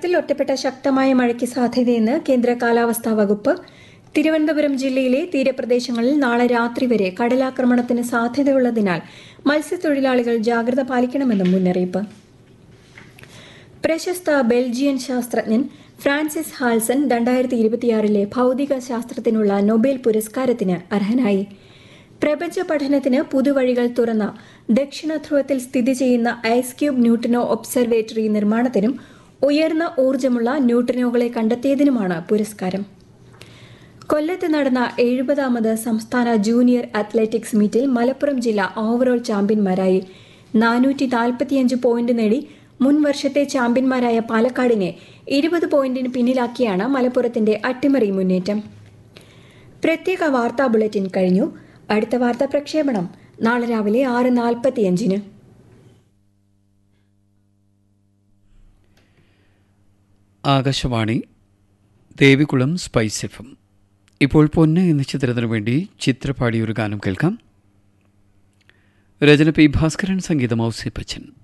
കേരളത്തിൽ ഒറ്റപ്പെട്ട ശക്തമായ മഴയ്ക്ക് സാധ്യതയെന്ന് കേന്ദ്ര കാലാവസ്ഥാ വകുപ്പ് തിരുവനന്തപുരം ജില്ലയിലെ തീരപ്രദേശങ്ങളിൽ നാളെ രാത്രി വരെ കടലാക്രമണത്തിന് സാധ്യതയുള്ളതിനാൽ മത്സ്യത്തൊഴിലാളികൾ ജാഗ്രത പാലിക്കണമെന്നും മുന്നറിയിപ്പ് പ്രശസ്ത ബെൽജിയൻ ശാസ്ത്രജ്ഞൻ ഫ്രാൻസിസ് ഹാൽസൺ രണ്ടായിരത്തി ഇരുപത്തിയാറിലെ ഭൗതിക ശാസ്ത്രത്തിനുള്ള നൊബേൽ പുരസ്കാരത്തിന് അർഹനായി പ്രപഞ്ച പഠനത്തിന് പുതുവഴികൾ തുറന്ന ദക്ഷിണ ധ്രുവത്തിൽ സ്ഥിതി ചെയ്യുന്ന ഐസ് ക്യൂബ് ന്യൂട്രിനോ ഒബ്സർവേറ്ററി നിർമ്മാണത്തിനും ഉയർന്ന ഊർജ്ജമുള്ള ന്യൂട്രിനോകളെ കണ്ടെത്തിയതിനുമാണ് പുരസ്കാരം കൊല്ലത്ത് നടന്ന എഴുപതാമത് സംസ്ഥാന ജൂനിയർ അത്ലറ്റിക്സ് മീറ്റിൽ മലപ്പുറം ജില്ല ഓവറോൾ ചാമ്പ്യന്മാരായി നാനൂറ്റി നാൽപ്പത്തിയഞ്ച് പോയിന്റ് നേടി മുൻ വർഷത്തെ ചാമ്പ്യന്മാരായ പാലക്കാടിനെ ഇരുപത് പോയിന്റിന് പിന്നിലാക്കിയാണ് മലപ്പുറത്തിന്റെ അട്ടിമറി മുന്നേറ്റം പ്രത്യേക വാർത്താ ബുള്ളറ്റിൻ കഴിഞ്ഞു അടുത്ത വാർത്താ പ്രക്ഷേപണം നാളെ രാവിലെ ആറ് നാൽപ്പത്തിയഞ്ചിന് ആകാശവാണി ദേവികുളം സ്പൈസ് എഫും ഇപ്പോൾ പൊന്ന് എന്ന ചിത്രത്തിനു വേണ്ടി ചിത്രപാടിയൊരു ഗാനം കേൾക്കാം രചന പി ഭാസ്കരൻ സംഗീതം ഔസി ബച്ചൻ